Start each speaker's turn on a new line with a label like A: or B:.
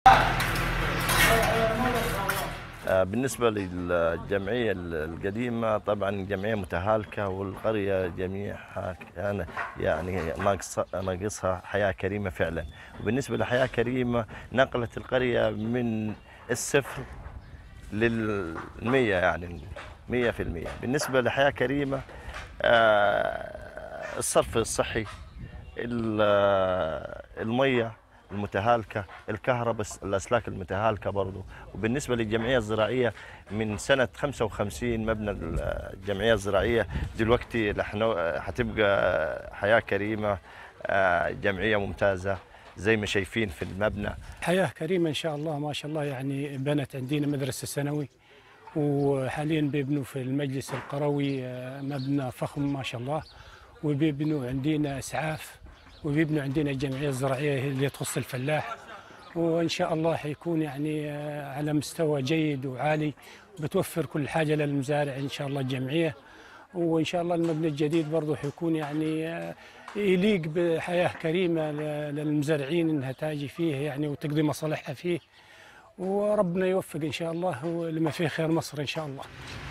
A: آه، بالنسبة للجمعية القديمة طبعا جمعية متهالكة والقرية جميعها كان يعني ناقص ناقصها حياة كريمة فعلا وبالنسبة لحياة كريمة نقلت القرية من الصفر للمية يعني مية في المية بالنسبة لحياة كريمة آه، الصرف الصحي ال- آه، المية المتهالكة الكهرباء الأسلاك المتهالكة برضو وبالنسبة للجمعية الزراعية من سنة 55 مبنى الجمعية الزراعية دلوقتي نحن حتبقى حياة كريمة آه، جمعية ممتازة زي ما شايفين في المبنى
B: حياة كريمة إن شاء الله ما شاء الله يعني بنت عندنا مدرسة ثانوي وحاليا بيبنوا في المجلس القروي آه، مبنى فخم ما شاء الله وبيبنوا عندنا إسعاف وبيبنوا عندنا الجمعية الزراعية اللي تخص الفلاح وإن شاء الله حيكون يعني آه، على مستوى جيد وعالي بتوفر كل حاجة للمزارع إن شاء الله الجمعية وإن شاء الله المبنى الجديد برضه حيكون يعني آه، يليق بحياة كريمة ل- للمزارعين إنها تاجي فيه يعني وتقضي مصالحها فيه وربنا يوفق إن شاء الله لما فيه خير مصر إن شاء الله